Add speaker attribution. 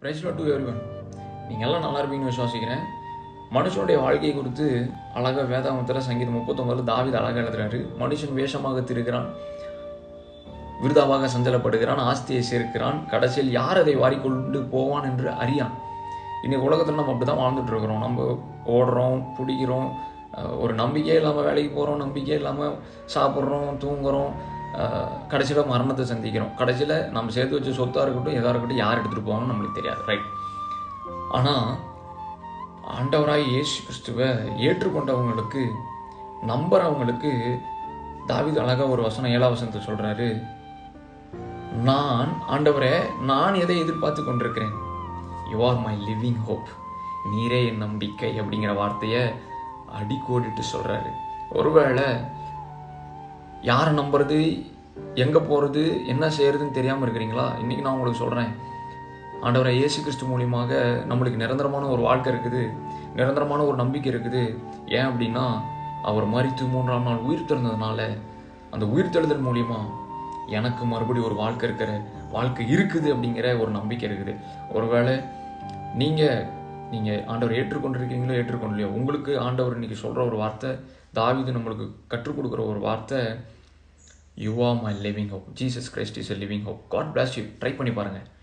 Speaker 1: பிரைஸ்லோ to everyone நீங்கள் எல்லாம் நல்லா இருப்பீங்கன்னு விசுவாசிக்கிறேன் மனுஷனுடைய வாழ்க்கையை குறித்து அழகாக வேதாமத்தில் சங்கீதம் முப்பத்தொம்பதில் தாவித அழகாக எழுதுறாரு மனுஷன் வேஷமாக திருக்கிறான் விருதாவாக சஞ்சலப்படுகிறான் ஆஸ்தியை சேர்க்கிறான் கடைசியில் யார் அதை வாரிக்கொண்டு போவான் என்று அறியான் இன்னைக்கு உலகத்தில் நம்ம அப்படி தான் வாழ்ந்துட்டு இருக்கிறோம் நம்ம ஓடுறோம் பிடிக்கிறோம் அஹ் ஒரு நம்பிக்கையே இல்லாமல் வேலைக்கு போகிறோம் நம்பிக்கையே இல்லாமல் சாப்பிட்றோம் தூங்குறோம் கடைசியில் மரணத்தை சந்திக்கிறோம் கடைசியில் நம்ம சேர்த்து வச்ச சொத்தாக இருக்கட்டும் எதாக இருக்கட்டும் யார் எடுத்துகிட்டு போவாங்கன்னு நம்மளுக்கு தெரியாது ரைட் ஆனால் ஆண்டவராய் இயேசு கிறிஸ்துவை ஏற்றுக்கொண்டவங்களுக்கு நம்புறவங்களுக்கு தாவீது அழகாக ஒரு வசனம் ஏழாம் வசனத்தை சொல்கிறாரு நான் ஆண்டவரே நான் எதை எதிர்பார்த்து கொண்டிருக்கிறேன் you are my living hope நீரே என் நம்பிக்கை அப்படிங்கிற வார்த்தையை அடிக்கோடிட்டு சொல்கிறாரு ஒருவேளை யாரை நம்புறது எங்கே போகிறது என்ன செய்யறதுன்னு தெரியாமல் இருக்கிறீங்களா இன்றைக்கி நான் உங்களுக்கு சொல்கிறேன் ஆண்டவரை இயேசு கிறிஸ்து மூலியமாக நம்மளுக்கு நிரந்தரமான ஒரு வாழ்க்கை இருக்குது நிரந்தரமான ஒரு நம்பிக்கை இருக்குது ஏன் அப்படின்னா அவர் மறித்து மூன்றாம் நாள் உயிர் தெழுந்ததுனால அந்த உயிர் தெழுதல் மூலியமா எனக்கு மறுபடி ஒரு வாழ்க்கை இருக்கிற வாழ்க்கை இருக்குது அப்படிங்கிற ஒரு நம்பிக்கை இருக்குது ஒருவேளை நீங்கள் நீங்கள் ஆண்டவர் ஏற்றுக்கொண்டிருக்கீங்களோ ஏற்றுக்கொண்டலையோ உங்களுக்கு ஆண்டவர் இன்னைக்கு சொல்கிற ஒரு வார்த்தை தாவிது நம்மளுக்கு கற்றுக் கொடுக்குற ஒரு வார்த்தை you are my living hope Jesus Christ is a living hope God bless you try பண்ணி பாருங்கள்